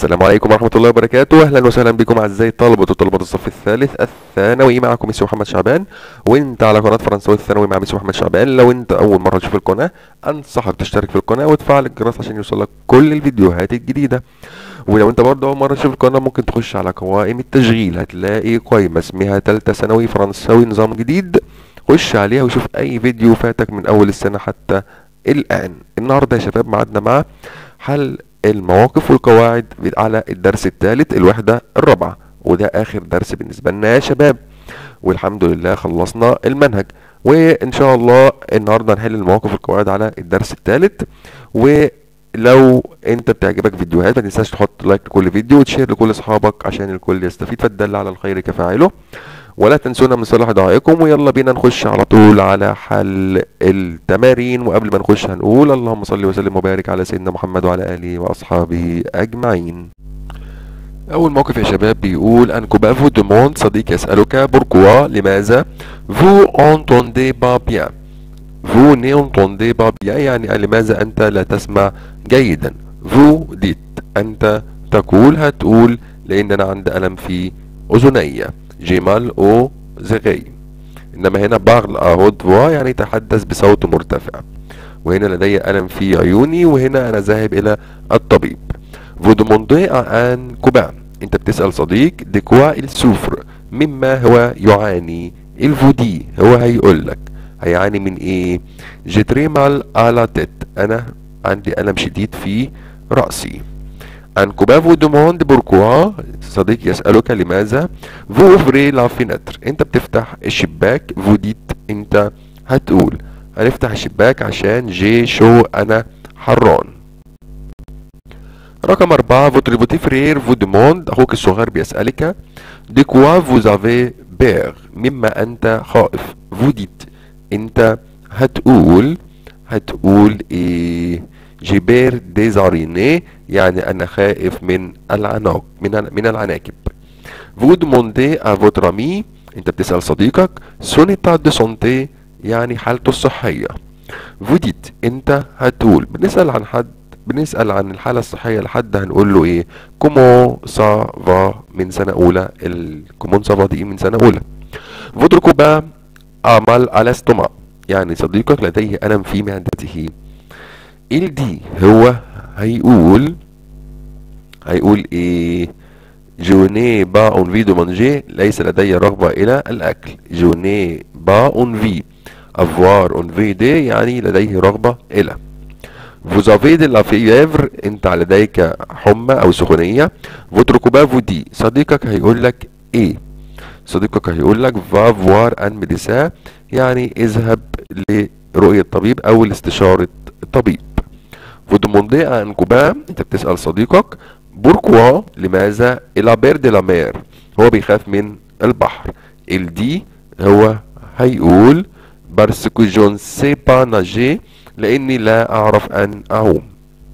السلام عليكم ورحمة الله وبركاته أهلا وسهلا بكم أعزائي الطلبة وطلبة الصف الثالث الثانوي معكم ميسي محمد شعبان وأنت على قناة فرنساوي الثانوي مع ميسي محمد شعبان لو أنت أول مرة تشوف القناة أنصحك تشترك في القناة وتفعل الجرس عشان يوصلك كل الفيديوهات الجديدة ولو أنت برضه أول مرة تشوف القناة ممكن تخش على قوائم التشغيل هتلاقي قائمة اسمها تالتة ثانوي فرنساوي نظام جديد خش عليها وشوف أي فيديو فاتك من أول السنة حتى الآن النهاردة يا شباب معادنا مع حل المواقف والقواعد على الدرس الثالث الوحدة الرابعة وده آخر درس بالنسبة لنا يا شباب والحمد لله خلصنا المنهج وإن شاء الله النهاردة هنحل المواقف والقواعد على الدرس الثالث ولو انت بتعجبك فيديوهات ما تنساش تحط لايك لكل فيديو وتشير لكل اصحابك عشان الكل يستفيد فالدل على الخير كفاعله ولا تنسونا من صلاح دعائكم ويلا بينا نخش على طول على حل التمارين وقبل ما نخش هنقول اللهم صل وسلم وبارك على سيدنا محمد وعلى اله واصحابه اجمعين اول موقف يا شباب بيقول ان كوبافو دوموند صديق يسالك بوركوا لماذا فو entendez pas bien فو n'entendez pas bien يعني لماذا انت لا تسمع جيدا فو ديت انت تقول هتقول لان انا عندي الم في اذني جمال او زغي انما هنا بارل اهود فوا يعني تحدث بصوت مرتفع وهنا لدي الم في عيوني وهنا انا ذاهب الى الطبيب vous demandez à un copain انت بتسأل صديق de quoi il souffre مما هو يعاني il vous dit هو هيقول لك هيعاني من ايه j'ai très mal à la tête انا عندي الم شديد في رأسي Un copain vous demande pourquoi صديق يسألك لماذا vous ouvrez la fenêtre انت بتفتح الشباك vous dites انت هتقول هنفتح الشباك عشان جي شو انا حران رقم أربعة votre petit frère vous demande أخوك الصغير بيسألك de quoi vous avez peur مما أنت خائف vous dites أنت هتقول هتقول إيه جبير ديزاريني يعني أنا خائف من العناق من من العناكب vous demandez à votre ami أنت بتسأل صديقك son état de santé يعني حالته الصحية vous dites أنت هتقول بنسأل عن حد بنسأل عن الحالة الصحية لحد هنقول له ايه كومون سافا من سنة أولى الكومون سافا دي من سنة أولى فودر كوبا عمل على استوما يعني صديقك لديه ألم في معدته ال دي هو هيقول هيقول ايه جوني با اون في دو مانجي ليس لدي رغبة إلى الأكل جوني با اون في افوار اون في دي يعني لديه رغبة إلى vous avez de la fièvre انت لديك حمى او سخونية votre copain vous dit صديقك هيقول لك ايه صديقك هيقول لك va voir un médecin يعني اذهب لرؤية طبيب او لاستشارة طبيب vous demandez à un copain انت بتسأل صديقك pourquoi لماذا il a peur de la mer هو بيخاف من البحر il dit هو هيقول parce que je ne sais pas nager لاني لا اعرف ان اعوم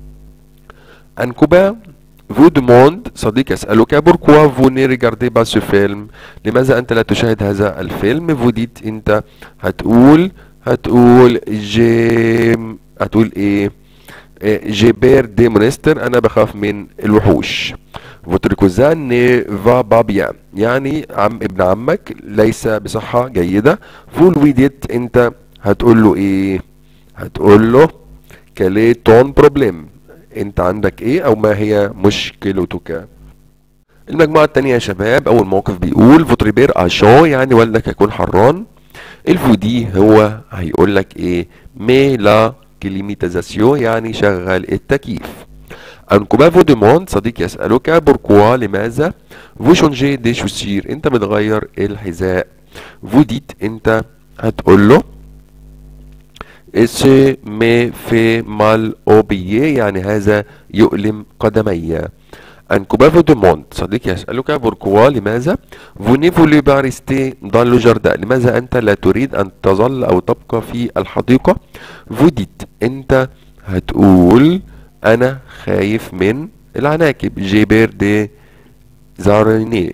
ان كوبا vous demande صديق يسألك pourquoi vous ne regardez pas ce film لماذا أنت لا تشاهد هذا الفيلم vous dites أنت هتقول هتقول جي هتقول إيه جي بير دي مونستر أنا بخاف من الوحوش votre cousin ne va pas bien يعني عم ابن عمك ليس بصحة جيدة vous lui dites أنت هتقول له إيه هتقول له كالي تون بروبليم انت عندك ايه او ما هي مشكلتك المجموعة التانية يا شباب اول موقف بيقول فوتريبير اشو يعني والدك هيكون حران الفودي هو هيقول لك ايه مي لا كليميتازاسيو يعني شغل التكييف ان كوبافو دوموند صديق يسألك بوركوا لماذا فو شونجي دي شوسير انت بتغير الحذاء فو ديت انت هتقول له ce me fait mal au pied يعني هذا يؤلم قدمي Un copain vous demande صديق يسألك pourquoi لماذا vous ne voulez pas rester dans le jardin لماذا أنت لا تريد أن تظل أو تبقى في الحديقة vous dites أنت هتقول أنا خايف من العناكب جيبير دي زاريني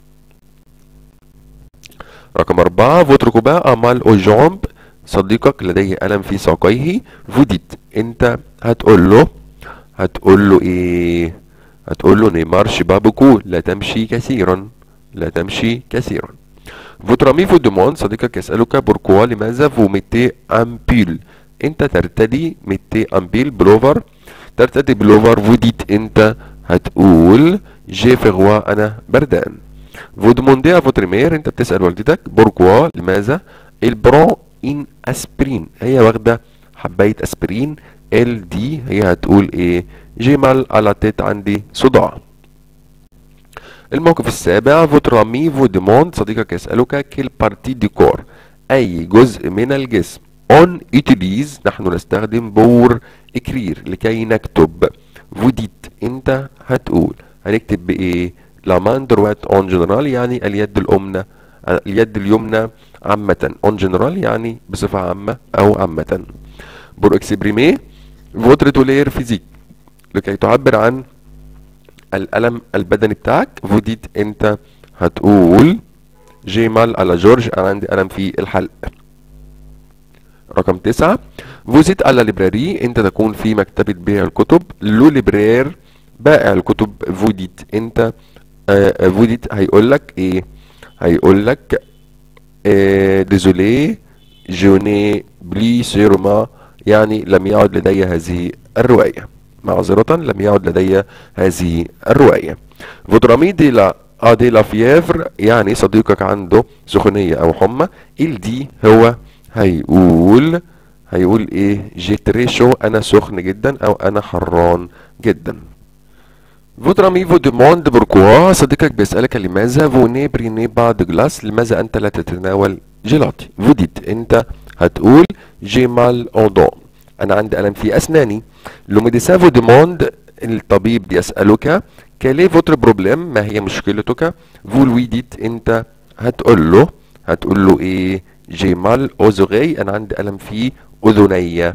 رقم أربعة votre copain a mal aux jambes صديقك لديه ألم في ساقيه فوديت انت هتقول له هتقول له ايه هتقول له نيمارش بابوكو لا تمشي كثيرا لا تمشي كثيرا Votre ami vous demande صديقك يسألك بوركوا لماذا vous mettez un pull انت ترتدي mettez un pull بلوفر ترتدي بلوفر vous dites انت هتقول جي فغوا انا بردان vous demandez à votre mère انت بتسأل والدتك بوركوا لماذا il prend une aspirine هي واخدة حباية اسبرين ال دي هي هتقول ايه جي مال على تيت عندي صداع الموقف السابع votre ami vous demande صديقك يسألك quelle partie du corps أي جزء من الجسم on utilise نحن نستخدم بور إكرير لكي نكتب vous dites أنت هتقول هنكتب بإيه la main droite en général يعني اليد الأمنى اليد اليمنى عامة en général يعني بصفة عامة أو عامة pour exprimer votre douleur physique لكي تعبر عن الألم البدني بتاعك فوديت انت هتقول جي مال على جورج انا عندي ألم في الحلق رقم تسعة فوزيت على ليبراري انت تكون في مكتبة بيع الكتب لو ليبرير بائع الكتب فوديت انت آه فوديت هيقول لك ايه هيقول لك آه ديزولي جوني بلي سيرما يعني لم يعد لدي هذه الرواية معذرة لم يعد لدي هذه الرواية فودرامي دي لا ادي لا فيفر يعني صديقك عنده سخونية او حمى ال دي هو هيقول هيقول ايه جيتريشو انا سخن جدا او انا حران جدا Votre ami vous demande pourquoi صديقك بيسألك لماذا vous ne prenez pas de glace لماذا أنت لا تتناول جيلاتي vous dites أنت هتقول j'ai mal aux dents أنا عندي ألم في أسناني لو médecin vous demande الطبيب يسألك quel est votre problème ما هي مشكلتك vous lui dites أنت هتقول له هتقول له إيه j'ai mal aux oreilles أنا عندي ألم في أذني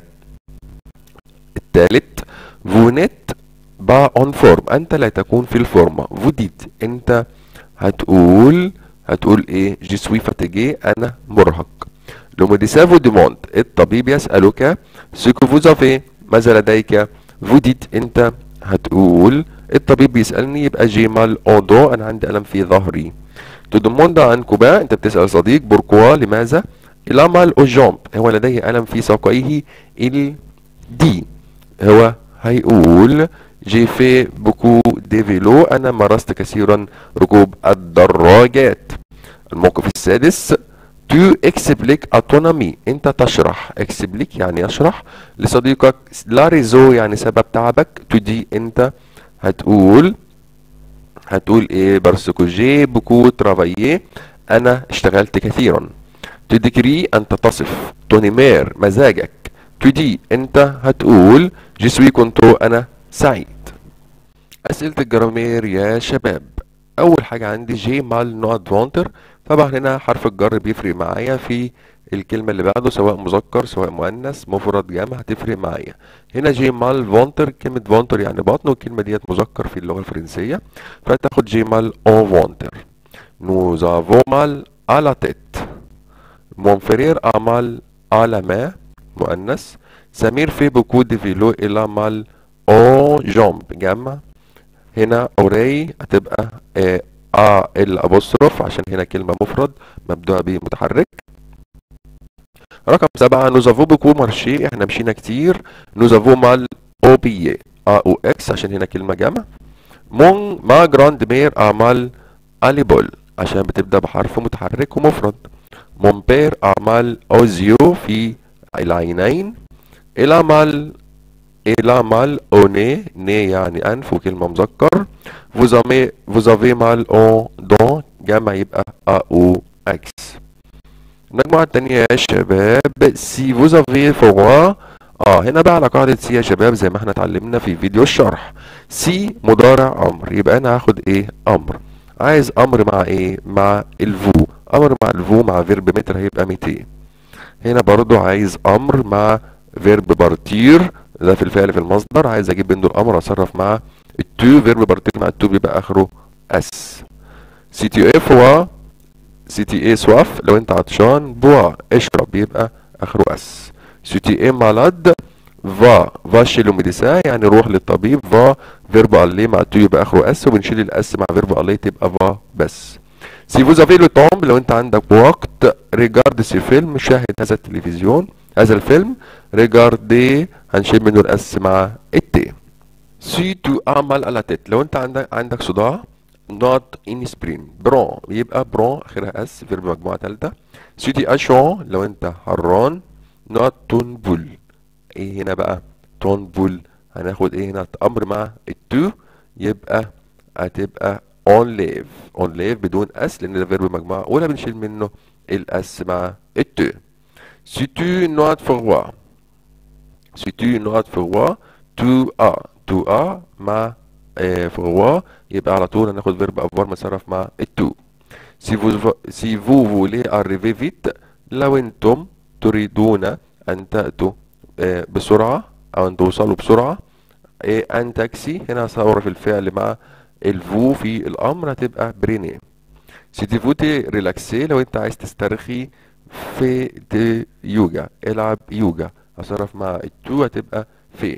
الثالث vous n'êtes با اون فورم انت لا تكون في الفورمة فوديت انت هتقول هتقول ايه جي سوي فاتيجي انا مرهق لو ميديسان فو ديموند الطبيب يسألك سيكو فوز افي ماذا لديك فوديت انت هتقول الطبيب بيسألني يبقى جي مال اودو انا عندي الم في ظهري تدموند عن كوبا انت بتسأل صديق بوركوا لماذا الى مال او جامب هو لديه الم في ساقيه ال دي هو هيقول جي في بوكو دي فيلو انا مارست كثيرا ركوب الدراجات الموقف السادس تو اكسبليك اتونامي انت تشرح اكسبليك يعني يشرح لصديقك لا ريزو يعني سبب تعبك تو دي انت هتقول هتقول ايه بارسكو جي بوكو ترافايي انا اشتغلت كثيرا تدكري انت تصف تونيمير مزاجك تدي انت هتقول جسوي كنترو انا سعيد أسئلة الجرامير يا شباب أول حاجة عندي جي مال نوت فونتر طبعا هنا حرف الجر بيفرق معايا في الكلمة اللي بعده سواء مذكر سواء مؤنث مفرد جمع هتفرق معايا هنا جي مال فونتر كلمة فونتر يعني بطن والكلمة ديت مذكر في اللغة الفرنسية فتاخد جي مال اون فونتر nous avons mal à la tête mon frère a mal à la main مؤنث سمير في بوكو دي فيلو إلى مال او جامب جمع هنا اوري هتبقى ا آه الابوستروف عشان هنا كلمة مفرد مبدوء بمتحرك رقم سبعة نوزافو بوكو مارشي احنا مشينا كتير نوزافو مال او بي ا او اكس عشان هنا كلمة جمع مون ما جراند مير اعمال اليبول عشان بتبدأ بحرف متحرك ومفرد مون بير اعمال اوزيو في العينين العمل إلى مال أو ني ني يعني أنف وكلمة مذكر vous avez vous avez mal au don جمع يبقى أ أو أكس المجموعة التانية يا شباب سي vous avez فوا اه هنا بقى على قاعدة سي يا شباب زي ما احنا اتعلمنا في فيديو الشرح سي مضارع أمر يبقى أنا هاخد إيه أمر عايز أمر مع إيه مع الفو أمر مع الفو مع فيرب متر هيبقى 200 هنا برضو عايز أمر مع فيرب بارتير ده في الفعل في المصدر عايز اجيب بين دول امر اصرف مع التو فيرب بارتير مع التو بيبقى اخره اس سي تي اف و سي تي اي سواف لو انت عطشان بوا اشرب بيبقى اخره اس سي تي اي مالاد فا فا chez le médecin يعني روح للطبيب فا فيرب aller مع تو يبقى اخره اس وبنشيل الاس مع فيرب aller تبقى فا بس si vous avez le temps لو انت عندك وقت regarde ce film شاهد هذا التلفزيون هذا الفيلم regarde هنشيل منه الاس مع التي si tu as mal à la tête لو انت عندك عندك صداع not in spring برون يبقى برون اخرها اس فيرب مجموعه ثالثه si tu as chaud لو انت حران not تنبل ايه هنا بقى تنبل هناخد ايه هنا امر مع التو يبقى هتبقى enlève enlève بدون اس لان ده فيرب مجموعه اولى بنشيل منه الاس مع التو si tu nois froid si tu nois froid tu as tu as مع آه froid يبقى على طول هناخد فيرب افوار متصرف مع التو si vous si vous voulez arriver vite لو انتم تريدون ان تاتوا آه بسرعه او ان توصلوا بسرعه آه ان تاكسي هنا هصرف الفعل مع الفو في الامر هتبقى بريني سي تي فوتي ريلاكسي لو انت عايز تسترخي في دي يوجا العب يوجا هصرف مع التو هتبقى في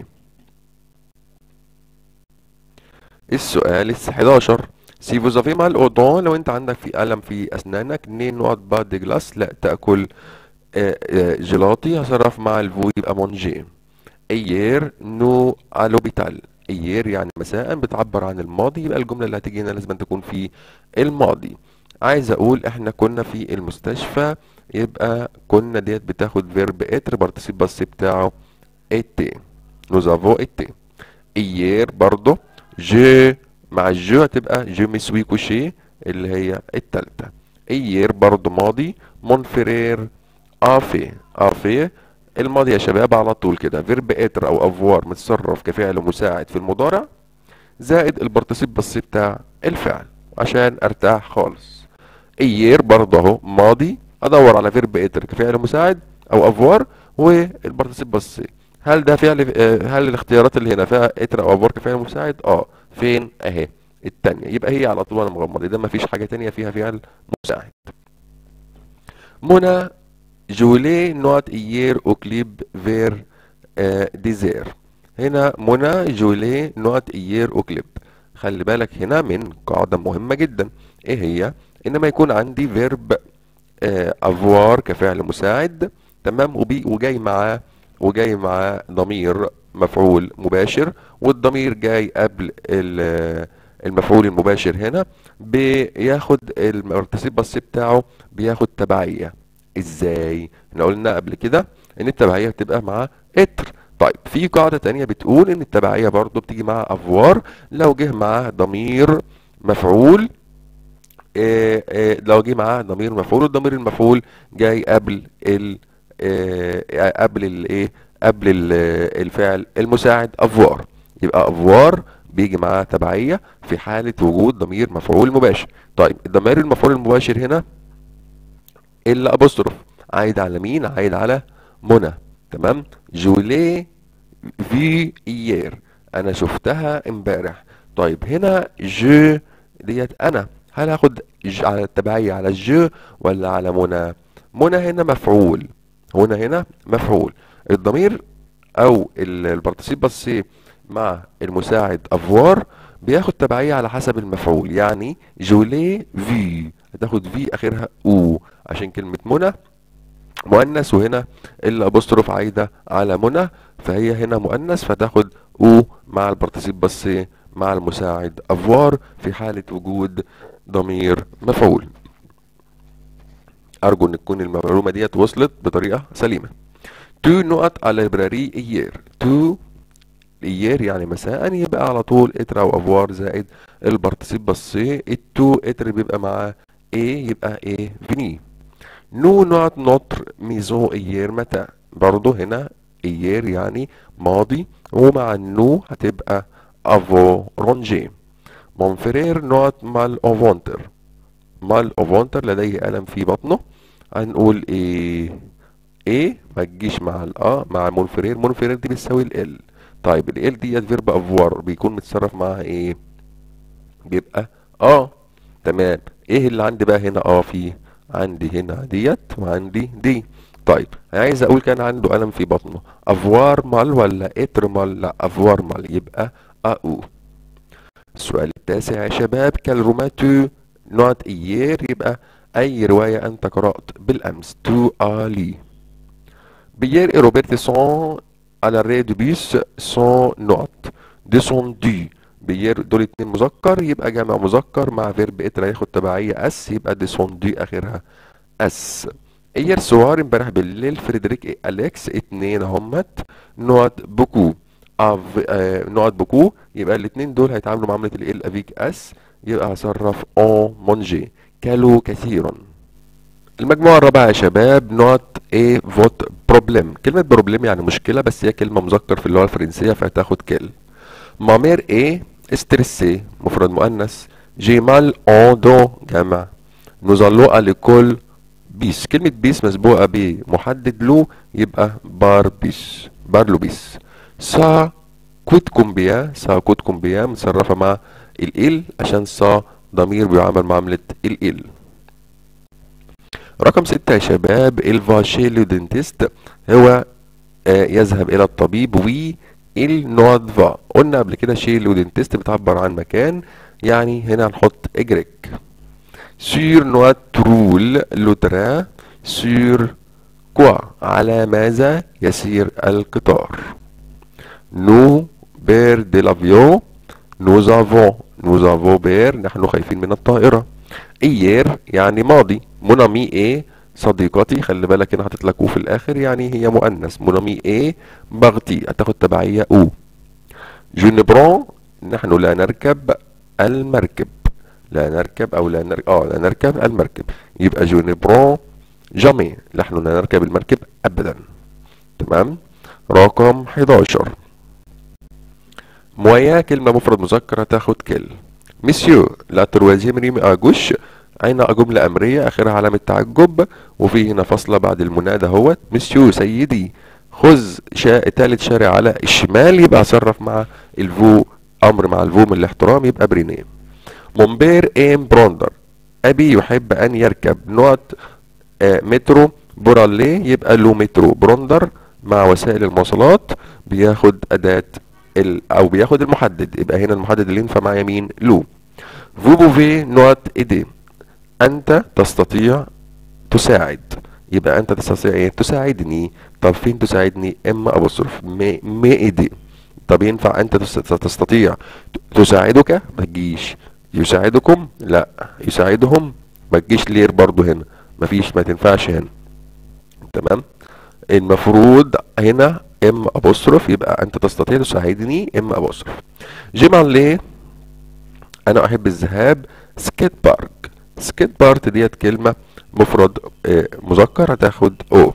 السؤال ال 11 سي فوز افي مال اودون لو انت عندك في الم في اسنانك نين نقط بعد دي جلاس لا تاكل آه آه جيلاتي هصرف مع الفو يبقى مونجي ايير نو الوبيتال ايير يعني مساء بتعبر عن الماضي يبقى الجمله اللي هتيجي هنا لازم تكون في الماضي عايز اقول احنا كنا في المستشفى يبقى كنا ديت بتاخد فيرب اتر بارتيسيب بس بتاعه اتي نوز افو اتي ايير برضه جو مع الجو هتبقى جو مي سوي كوشي اللي هي التالتة ايير برضه ماضي مونفرير افي افي الماضي يا شباب على طول كده فيرب اتر او افوار متصرف كفعل مساعد في المضارع زائد البارتيسيب بس بتاع الفعل عشان ارتاح خالص ايير برضه اهو ماضي ادور على فيرب اتر كفعل مساعد او افوار والبارتيسيب بس هل ده فعل هل الاختيارات اللي هنا فيها اتر او افوار كفعل مساعد اه فين اهي التانية يبقى هي على طول انا مغمض ده مفيش حاجة تانية فيها فعل مساعد منى جولي نوت ايير او كليب فير آه ديزير هنا منى جولي نوت ايير او كليب خلي بالك هنا من قاعدة مهمة جدا ايه هي انما يكون عندي فيرب آه افوار كفعل مساعد تمام وبي وجاي معاه وجاي معاه ضمير مفعول مباشر والضمير جاي قبل المفعول المباشر هنا بياخد البارتيسيب بس بتاعه بياخد تبعيه ازاي احنا قلنا قبل كده ان التبعيه بتبقى مع اتر طيب في قاعده تانية بتقول ان التبعيه برضو بتيجي مع افوار لو جه معاه ضمير مفعول إيه إيه لو جه معاه ضمير مفعول والضمير المفعول جاي قبل ال إيه قبل الايه قبل الفعل المساعد افوار يبقى افوار بيجي معاه تبعيه في حاله وجود ضمير مفعول مباشر طيب الضمير المفعول المباشر هنا الا ابوستروف عايد على مين عايد على منى تمام جولي في ايير انا شفتها امبارح طيب هنا جو ديت انا هل هاخد على التبعيه على الجو ولا على منى منى هنا مفعول هنا هنا مفعول الضمير او البارتيسيب بس مع المساعد افوار بياخد تبعيه على حسب المفعول يعني جولي في هتاخد في اخرها او عشان كلمه منى مؤنث وهنا الابوستروف عايده على منى فهي هنا مؤنث فتاخد او مع البارتيسيب بس مع المساعد افوار في حاله وجود ضمير مفعول ارجو ان تكون المعلومه ديت وصلت بطريقه سليمه تو نقط على ليبراري ايير تو ايير يعني مساء يبقى على طول اتر او افوار زائد البارتيسيب بس التو اتر بيبقى معاه ايه يبقى ايه فيني نو نوت نوتر ميزون ايير متى برضه هنا ايير يعني ماضي ومع النو هتبقى افو رونجي مونفرير نوت مال اوفونتر مال اوفونتر لديه ألم في بطنه هنقول ايه ايه ما تجيش مع الاه مع مونفرير مونفرير دي بتساوي ال طيب ال ديت فيرب افوار بيكون متصرف معاها ايه بيبقى اه تمام ايه اللي عندي بقى هنا اه في عندي هنا ديت وعندي دي طيب عايز اقول كان عنده الم في بطنه افوار مال ولا اتر مال لا افوار مال يبقا او السؤال التاسع يا شباب كالروماتو نوت ايير يبقى اي رواية انت قرأت بالامس تو الي بيير et Roberto sont à l'arrêt du bus sont نوت descendus بيير دول اتنين مذكر يبقى جمع مذكر مع فيرب اتر هياخد تبعية اس يبقى descendu اخرها اس اير سوار امبارح بالليل فريدريك اليكس اتنين همت نوت بوكو اف آه نوت بوكو يبقى الاتنين دول هيتعاملوا معاملة ال افيك اس يبقى هصرف اون مونجي كالوا كثيرا المجموعة الرابعة يا شباب نوت اي فوت بروبليم كلمة بروبليم يعني مشكلة بس هي كلمة مذكر في اللغة الفرنسية فهتاخد كل مامير ايه استرسي مفرد مؤنث جي مال اون دو جمع نوزالو à l'école بيس كلمة بيس مسبوقة بمحدد له يبقى بار بيس بار لو بيس سا كوت كومبيا سا كوت كومبيا متصرفة مع ال عشان سا ضمير بيعامل معاملة ال رقم ستة يا شباب الفاشي لو دنتيست هو آه يذهب إلى الطبيب وي النوادفا قلنا قبل كده شيء لو دنتيست بتعبر عن مكان يعني هنا هنحط اجريك سور نوات ترول لو ترا سور كوا على ماذا يسير القطار نو بير دي لافيون نوز افون نوز افون بير نحن خايفين من الطائرة ايير يعني ماضي مونامي ايه صديقتي خلي بالك هنا حاطط لك او في الاخر يعني هي مؤنث مونامي ايه بغتي هتاخد تبعية او جو نبرون نحن لا نركب المركب لا نركب او لا نركب اه لا نركب المركب يبقى جو نبرون جامي نحن لا نركب المركب ابدا تمام رقم 11 مويا كلمة مفرد مذكر هتاخد كل مسيو لا تروازيم ريم اجوش عين جملة أمرية آخرها علامة تعجب وفي هنا فاصلة بعد المنادى اهوت مسيو سيدي خذ شا... تالت شارع على الشمال يبقى صرف مع الفو أمر مع الفو من الاحترام يبقى برينيه مونبير ام بروندر أبي يحب أن يركب نوت آه مترو بوراليه يبقى له مترو بروندر مع وسائل المواصلات بياخد أداة ال... أو بياخد المحدد يبقى هنا المحدد اللي ينفع مع يمين لو فو بوفي نوت ايدي انت تستطيع تساعد يبقى انت تستطيع ايه تساعدني طب فين تساعدني اما ابصرف ما ما ايدي طب ينفع انت تستطيع تساعدك ما تجيش يساعدكم لا يساعدهم ما تجيش لير برضو هنا مفيش ما تنفعش هنا تمام المفروض هنا اما ابصرف يبقى انت تستطيع تساعدني اما ابصرف جمع ليه انا احب الذهاب سكيت بارك سكيت بارت ديت كلمة مفرد آه مذكر هتاخد او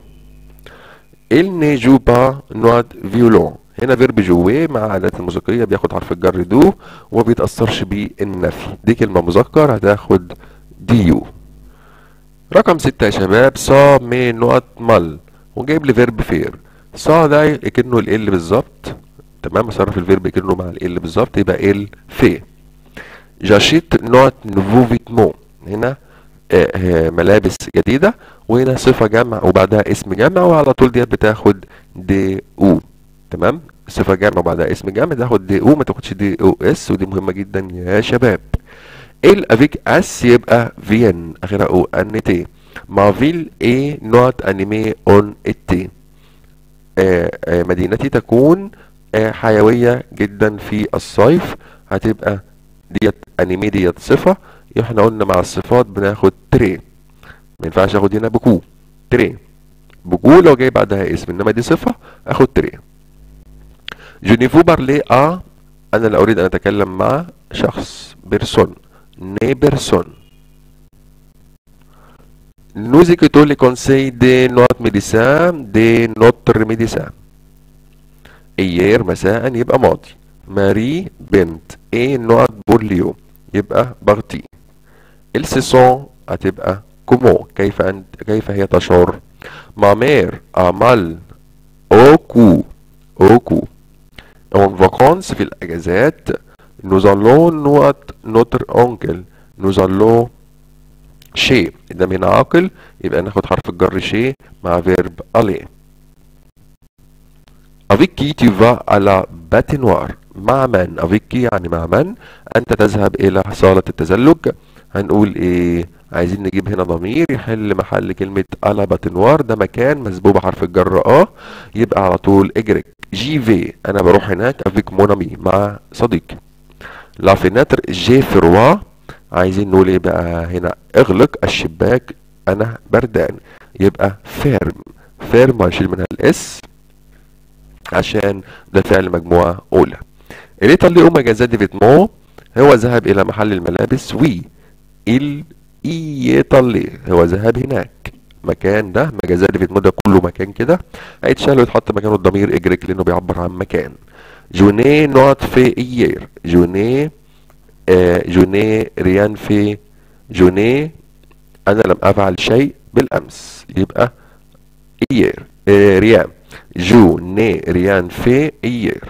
il ne joue pas نوت فيولون هنا فيرب جويه مع عادات الموسيقية بياخد حرف الجر دو وما بيتأثرش بالنفي دي كلمة مذكر هتاخد ديو رقم ستة يا شباب صا مي نوت مال وجايب لي فيرب فير صا ده كأنه ال بالظبط تمام صرف الفيرب كأنه مع ال بالظبط يبقى ال في جاشيت نوت نوفو فيتمون هنا آه آه ملابس جديدة وهنا صفة جمع وبعدها اسم جمع وعلى طول ديت بتاخد دي او تمام صفة جمع وبعدها اسم جمع تاخد دي او ما تاخدش دي او اس ودي مهمة جدا يا شباب ال افيك اس يبقى فين اخرها او ان تي ما فيل اي نوت انيمي اون التي مدينتي تكون آه حيوية جدا في الصيف هتبقى ديت انيمي ديت صفة احنا قلنا مع الصفات بناخد تري ما ينفعش اخد هنا بكو تري بكو لو جاي بعدها اسم انما دي صفة اخد تري جونيفو بارلي ا انا لا اريد ان اتكلم مع شخص بيرسون ني بيرسون Nous écoutons les conseils de notre médecin, de notre médecin. Hier مساء يبقى ماضي. ماري بنت. ايه نوت بوليو يبقى بغتي. السيسون هتبقى كومو كيف انت كيف هي تشعر مامير عمل اوكو اوكو اون فاكونس في الاجازات nous allons نوت نوتر اونكل nous allons شي قدام هنا عاقل يبقى ناخد حرف الجر شي مع فيرب aller Avec qui tu vas à la patinoire مع من avec qui يعني مع من أنت تذهب إلى صالة التزلج هنقول إيه عايزين نجيب هنا ضمير يحل محل كلمة ألا باتنوار ده مكان مسبوق بحرف الجر اه يبقى على طول اجرك جي في أنا بروح هناك افيك مونامي مع صديقي لا فيناتر جي فروا عايزين نقول ايه بقى هنا اغلق الشباك انا بردان يبقى فيرم فيرم هنشيل منها الاس عشان ده فعل مجموعة أولى الإيطالي مجازات دي فيتمون هو ذهب إلى محل الملابس وي ال إيطالي هو ذهب هناك مكان ده مجازات دي فيتمون ده كله مكان كده هيتشال ويتحط مكانه الضمير إجريك لأنه بيعبر عن مكان جوني نوت في إيير جوني آه جوني ريان في جوني أنا لم أفعل شيء بالأمس يبقى إيير آه ريان جو ني ريان في إيير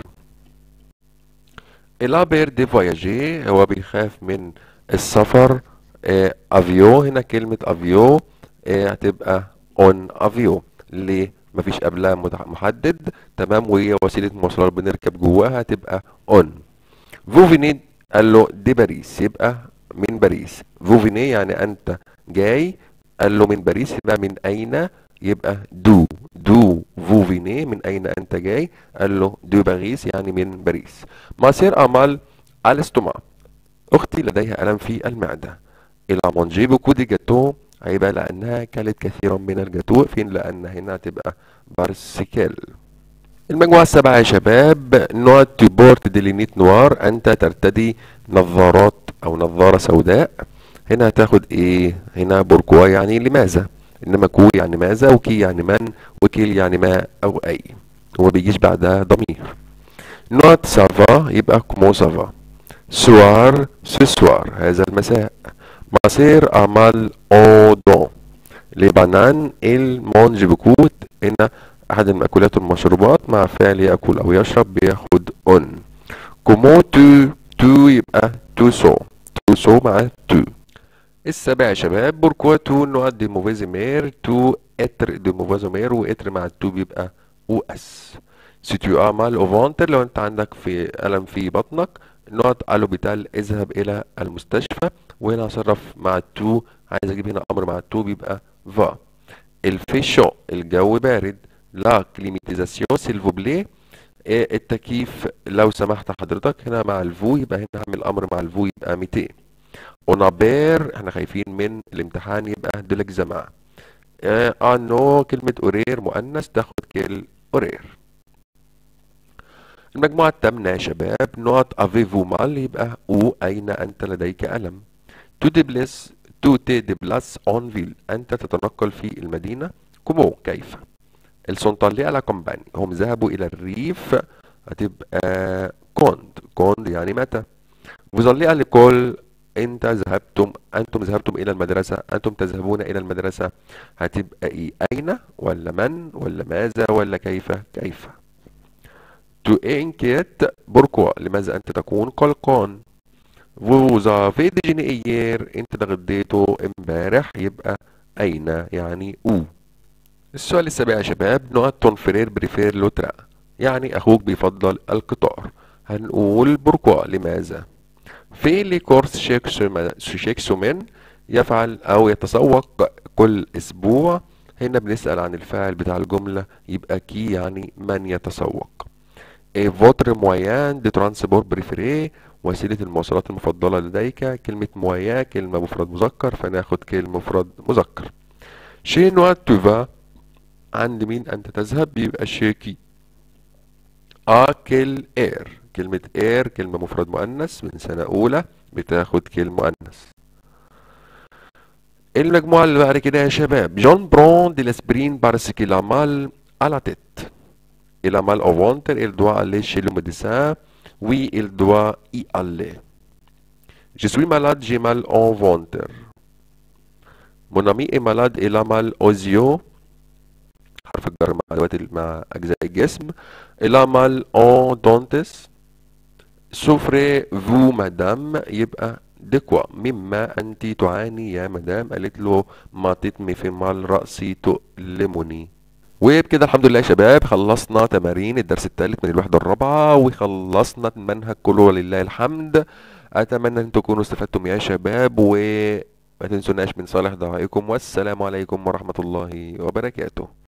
الابير دي فواياجي هو بيخاف من السفر آه افيو هنا كلمة افيو آه هتبقى اون افيو ليه مفيش قبلها محدد تمام وهي وسيلة مواصلات بنركب جواها هتبقى اون فوفيني قال له دي باريس يبقى من باريس فوفيني يعني انت جاي قال له من باريس يبقى من اين يبقى دو دو فوفيني من اين انت جاي قال له دو باريس يعني من باريس ماسير امال الاستوما اختي لديها الم في المعده الى مونجي بوكو دي جاتو هيبقى لانها كلت كثيرا من الجاتو فين لان هنا تبقى بارسيكل المجموعة السبعة يا شباب نوع تبورت ديلينيت نوار انت ترتدي نظارات او نظارة سوداء هنا هتاخد ايه هنا بوركوا يعني لماذا انما كو يعني ماذا وكي يعني من وكيل يعني ما او اي وما بيجيش بعدها ضمير نوت سافا يبقى كومو سافا سوار سوار هذا المساء مصير عمل اودون لبنان المونج بكوت ان احد المأكولات والمشروبات مع فعل يأكل او يشرب بياخد اون كومو تو تو يبقى تو سو تو سو مع تو السابع يا شباب بوركوا تو نوع دي موفيز مير تو اتر دي موفيز مير واتر مع التو بيبقى او اس سي تو امال او فونتر لو انت عندك في الم في بطنك نوت الوبيتال اذهب الى المستشفى وهنا هصرف مع التو عايز اجيب هنا امر مع التو بيبقى فا الفيشو الجو بارد لا كليماتيزاسيون سيلفو بلي التكييف لو سمحت حضرتك هنا مع الفو يبقى هنا هعمل امر مع الفو يبقى 200 اونابير احنا خايفين من الامتحان يبقى دول اكزاما اه آه، نو كلمة اورير مؤنث تاخد كل اورير المجموعة الثامنة يا شباب نوت افيفو مال يبقى او اين انت لديك الم تو ديبلس تو تي ديبلاس اون فيل انت تتنقل في المدينة كومو كيف السونتالي على كومباني هم ذهبوا الى الريف هتبقى كوند كوند يعني متى وظلي لكل انت ذهبتم انتم ذهبتم الى المدرسة انتم تذهبون الى المدرسة هتبقى ايه اين ولا من ولا ماذا ولا كيف كيف تو انكيت بوركوا لماذا انت تكون قلقان vous avez déjeuné hier انت تغديته امبارح يبقى اين يعني او السؤال السابع يا شباب نوع تونفرير بريفير لوترا يعني اخوك بيفضل القطار هنقول بوركوا لماذا في لي كورس شيك سومين يفعل او يتسوق كل اسبوع هنا بنسأل عن الفاعل بتاع الجملة يبقى كي يعني من يتسوق ايه فوتر مويان دي ترانسبور بريفيري وسيلة المواصلات المفضلة لديك كلمة مويا كلمة مفرد مذكر فناخد كلمة مفرد مذكر شي نوع توفا عند مين انت تذهب بيبقى شيكي اكل اير كلمة اير كلمة مفرد مؤنث من سنة أولى بتاخد كلمة مؤنث المجموعة اللي بعد كده يا شباب جون برون دي لاسبرين بارسكي لامال على تيت Il a mal au ventre, il doit aller chez le médecin. Oui, il doit y aller. Je suis malade, j'ai mal au ventre. Mon ami est malade, il a mal aux yeux. حرف الجر مع أدوات مع أجزاء الجسم. Il a mal au dentiste. Souffrez-vous, madame يبقى دكوا مما أنت تعاني يا مدام قالت له ما تتمي في مال رأسي تؤلمني وبكده الحمد لله يا شباب خلصنا تمارين الدرس الثالث من الوحدة الرابعة وخلصنا المنهج كله ولله الحمد أتمنى أن تكونوا استفدتم يا شباب وما تنسوناش من صالح دعائكم والسلام عليكم ورحمة الله وبركاته